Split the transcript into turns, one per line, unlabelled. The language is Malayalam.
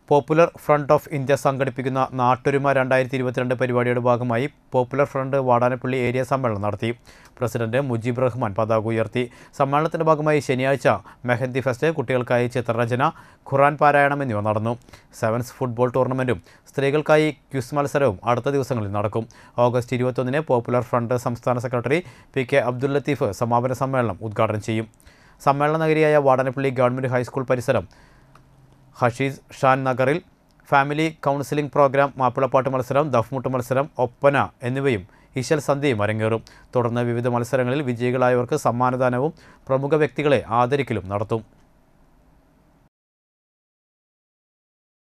പോപ്പുലർ ഫ്രണ്ട് ഓഫ് ഇന്ത്യ സംഘടിപ്പിക്കുന്ന നാട്ടൊരുമ രണ്ടായിരത്തി ഇരുപത്തിരണ്ട് പരിപാടിയുടെ ഭാഗമായി പോപ്പുലർ ഫ്രണ്ട് വാടാനപ്പള്ളി ഏരിയ സമ്മേളനം നടത്തി പ്രസിഡന്റ് മുജീബ് റഹ്മാൻ പതാക ഉയർത്തി സമ്മേളനത്തിന്റെ ഭാഗമായി ശനിയാഴ്ച മെഹന്തി ഫെസ്റ്റ് കുട്ടികൾക്കായി ചിത്രരചന ഖുറാൻ പാരായണം എന്നിവ നടന്നു സെവൻസ് ഫുട്ബോൾ ടൂർണമെന്റും സ്ത്രീകൾക്കായി ക്വിസ് മത്സരവും അടുത്ത ദിവസങ്ങളിൽ നടക്കും ഓഗസ്റ്റ് ഇരുപത്തൊന്നിന് പോപ്പുലർ ഫ്രണ്ട് സംസ്ഥാന secretary P K Abdul Latheef സമാപന സമ്മേളനം ഉദ്ഘാടനം ചെയ്യും സമ്മേളന നഗരിയായ വാടാനപ്പള്ളി ഗവൺമെൻറ് ഹൈസ്കൂൾ പരിസരം ഹഷീസ് ഷാൻ നഗറിൽ ഫാമിലി കൗൺസിലിംഗ് പ്രോഗ്രാം മാപ്പിളപ്പാട്ട് മത്സരം ദഫ്മുട്ട് മത്സരം ഒപ്പന എന്നിവയും ഇശൽ സന്ധ്യയും അരങ്ങേറും തുടർന്ന് വിവിധ മത്സരങ്ങളിൽ വിജയികളായവർക്ക് സമ്മാനദാനവും പ്രമുഖ വ്യക്തികളെ ആദരിക്കലും നടത്തും